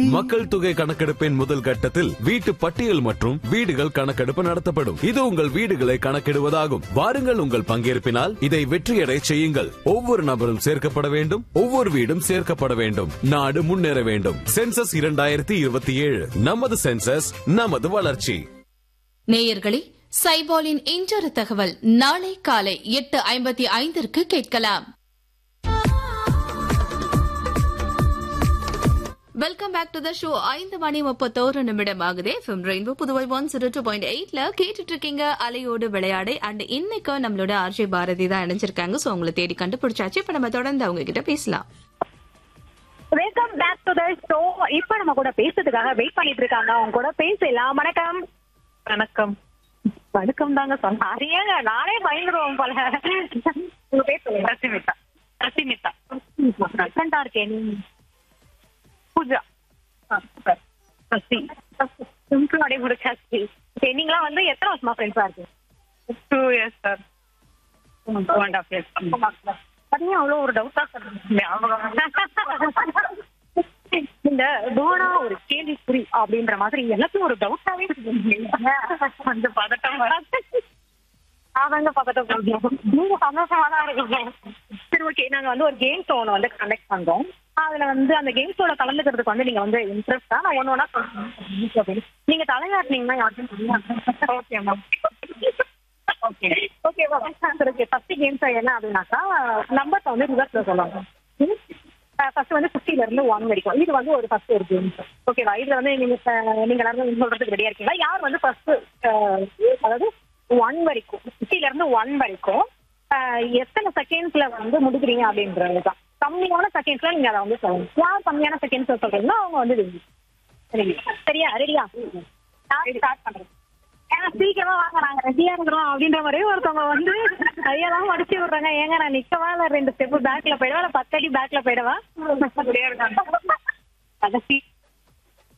மக்கள் தொகை கணக்கெடுப்பின் முதல் கட்டத்தில் வீட்டு பட்டியல் மற்றும் வீடுகள் கணக்கெடுப்பு நடத்தப்படும் இது உங்கள் வீடுகளை கணக்கிடுவதாகும் வாருங்கள் உங்கள் பங்கேற்பினால் இதை வெற்றியடை செய்யுங்கள் ஒவ்வொரு நபரும் சேர்க்கப்பட வேண்டும் ஒவ்வொரு வீடும் சேர்க்கப்பட வேண்டும் நாடு முன்னேற வேண்டும் சென்சஸ் இரண்டாயிரத்தி இருபத்தி ஏழு நமது சென்சஸ் நமது வளர்ச்சி நேயர்களே சைபாலின் இன்றொரு தகவல் நாளை காலை எட்டு ஐம்பத்தி ஐந்திற்கு கேட்கலாம் welcome back to the show ஐந்து மணி முப்பத்தோரு நிமிடம் ஆகுது FM Rainbow Puduvai one zero two point எயிட்ல கேட்டுட்டு இருக்கீங்க அலையோடு விளையாடு அண்ட் இன்னைக்கு நம்மளோட ஆர்ஜே பாரதி தான் இணைஞ்சிருக்காங்க சோ உங்களை தேடி கண்டுபிடிச்சாச்சு இப்ப நம்ம தொடர்ந்து அவங்க கிட்ட பேசலாம் welcome back to the show இப்ப நம்ம கூட பேசுறதுக்காக வெயிட் பண்ணிட்டு இருக்காங்க அவங்க கூட பேசலாம் வணக்கம் வணக்கம் வணக்கம் தாங்க சொன்னா ஏங்க நானே பயந்துருவோம் போல உங்க பேர் சொல்லுங்க ரசிமிதா ரசிமிதா டிஃப்ரெண்டா இருக்கேன் பூஜா சசி சிம்பிள் அப்படியே முடிச்சாச்சு சரி நீங்களாம் வந்து எத்தனை வருஷமா ஃப்ரெண்ட்ஸா இருக்கு two years sir two and half years பாத்தீங்கன்னா அவ்வளவு ஒரு டவுட்டா இந்த டோனா ஒரு கேள்விக்குறி அப்படின்ற மாதிரி எல்லாத்தையும் ஒரு டவுட்டாவே கொஞ்சம் பதட்டம் வராது அவங்க பதட்டம் கொஞ்சம் நீங்க சந்தோஷமா தான் இருக்கீங்க சரி ஓகே நாங்க வந்து ஒரு கேம் ஷோ ஒன்று வந்து கண்டக்ட் பண்றோம் அதுல வந்து அந்த கேம் ஷோல கலந்துக்கிறதுக்கு வந்து நீங்க வந்து இன்ட்ரெஸ்டா நான் ஒன்னு ஒன்னா சொல்றேன் நீங்க தலையாட்டினீங்கன்னா யாருக்கும் ஓகே மேம் ஓகே ஓகேவா ஓகே ஃபர்ஸ்ட் கேம் ஷோ என்ன அப்படின்னாக்கா நம்பர்ஸ் வந்து ரிவர்ஸ்ல சொல்லுவாங்க ஃபர்ஸ்ட் வந்து ஃபிஃப்டில இருந்து ஒன் வரைக்கும் இது வந்து ஒரு ஃபர்ஸ்ட் ஒரு கேம் ஓகேவா இதுல வந்து நீங்க அஹ், நீங்க எல்லாரும் சொல்றதுக்கு ரெடியா இருக்கீங்களா யார் வந்து ஃபர்ஸ்ட் அதாவது ஒன் வரைக்கும் ஃபிஃப்டில இருந்து ஒன் வரைக்கும் அஹ், எத்தனை செகண்ட்ஸ்ல வந்து முடிக்கிறீங்க அப்படின்றதுதான் கம்மியான செகண்ட்ஸ்ல நீங்க அதை வந்து சொல்லணும் யார் கம்மியான செகண்ட்ஸ்ல சொல்றீங்களோ அவங்க வந்து win. சரிங்க சரியா ரெடியா ஸ்டார்ட் பண்றேன் ஏங்க சீக்கிரமா வாங்க நாங்க ரெடியா இருக்கிறோம் அப்படின்ற மாதிரி ஒருத்தவங்க வந்து கையெல்லாம் மடிச்சு விடுறாங்க ஏங்க நான் நிக்கவா இல்ல ரெண்டு ஸ்டெப் பேக்ல போயிடவா இல்ல பத்து அடி பேக்ல போயிடவா ரெடியா இருக்காங்க கடைசி